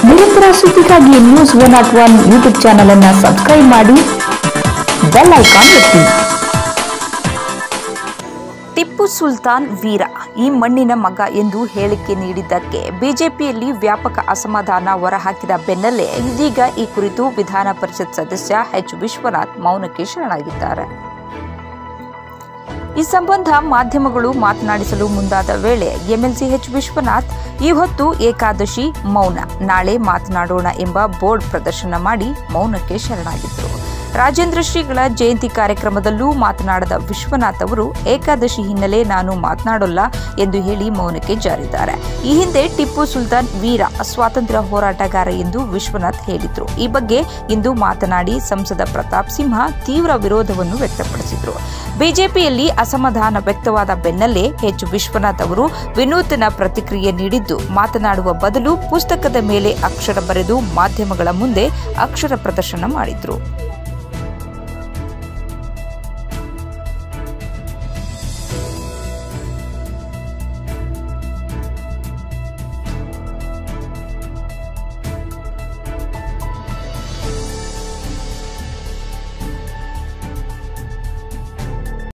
ನಿರಂತರ ಸುದ್ದಿಗಾಗಿ news one not one YouTube channel ಅನ್ನು ಸಬ್ಸ್ಕ್ರೈಬ್ ಮಾಡಿ ಬೆಲ್ ಐಕಾನ್ ಒತ್ತಿ ಟಿಪ್ಪು ಸುಲ್ತಾನ್ ವೀರ ಈ ಮಣ್ಣಿನ ಮಗ ಎಂದು ಹೇಳಿಕೆ ನೀಡಿದ್ದಕ್ಕೆ ಬಿಜೆಪಿಯಲ್ಲಿ ವ್ಯಾಪಕ ಅಸಮಾಧಾನ ಹೊರಹಾಕಿದ ಬೆನ್ನಲ್ಲೇ ಇದೀಗ ಈ ಕುರಿತು ವಿಧಾನ ಪರಿಷತ್ ಸದಸ್ಯ ಎಚ್ ವಿಶ್ವನಾಥ್ ಮೌನಕ್ಕೆ ಶರಣಾಗಿದ್ದಾರೆ ಈ ಸಂಬಂಧ ಮಾಧ್ಯಮಗಳು ಮಾತನಾಡಿಸಲು ಮುಂದಾದ ವೇಳೆ ಎಂಎಲ್ಸಿ ಎಚ್ ವಿಶ್ವನಾಥ್ ಈ ಹೊತ್ತು ಏಕಾದಶಿ ಮೌನ ನಾಳೆ ಮಾತನಾಡೋಣ ಎಂಬ ಬೋರ್ಡ್ ಪ್ರದರ್ಶನ ಮಾಡಿ ಮೌನಕ್ಕೆ ಶರಣಾಗಿದ್ದರು ರಾಜೇಂದ್ರ ಶ್ರೀಗಳ ಜಯಂತಿ ಕಾರ್ಯಕ್ರಮದಲ್ಲೂ ಮಾತನಾಡದ ವಿಶ್ವನಾಥ್ ಅವರು ಏಕಾದಶಿ ಹಿನ್ನೆಲೆ ನಾನು ಮಾತನಾಡೋಲ್ಲ ಎಂದು ಹೇಳಿ ಮೌನಕ್ಕೆ ಜಾರಿದ್ದಾರೆ ಈ ಹಿಂದೆ ಟಿಪ್ಪು ಸುಲ್ತಾನ್ ವೀರ ಸ್ವಾತಂತ್ರ್ಯ ಹೋರಾಟಗಾರ ಎಂದು ವಿಶ್ವನಾಥ್ ಹೇಳಿದ್ರು ಈ ಬಗ್ಗೆ ಇಂದು ಮಾತನಾಡಿ ಸಂಸದ ಪ್ರತಾಪ್ ಸಿಂಹ ತೀವ್ರ ವಿರೋಧವನ್ನು ವ್ಯಕ್ತಪಡಿಸಿದರು ಬಿಜೆಪಿಯಲ್ಲಿ ಅಸಮಾಧಾನ ವ್ಯಕ್ತವಾದ ಬೆನ್ನಲ್ಲೇ ಎಚ್ ವಿಶ್ವನಾಥ್ ಅವರು ವಿನೂತನ ಪ್ರತಿಕ್ರಿಯೆ ನೀಡಿದ್ದು ಮಾತನಾಡುವ ಬದಲು ಪುಸ್ತಕದ ಮೇಲೆ ಅಕ್ಷರ ಬರೆದು ಮಾಧ್ಯಮಗಳ ಮುಂದೆ ಅಕ್ಷರ ಪ್ರದರ್ಶನ ಮಾಡಿದ್ರು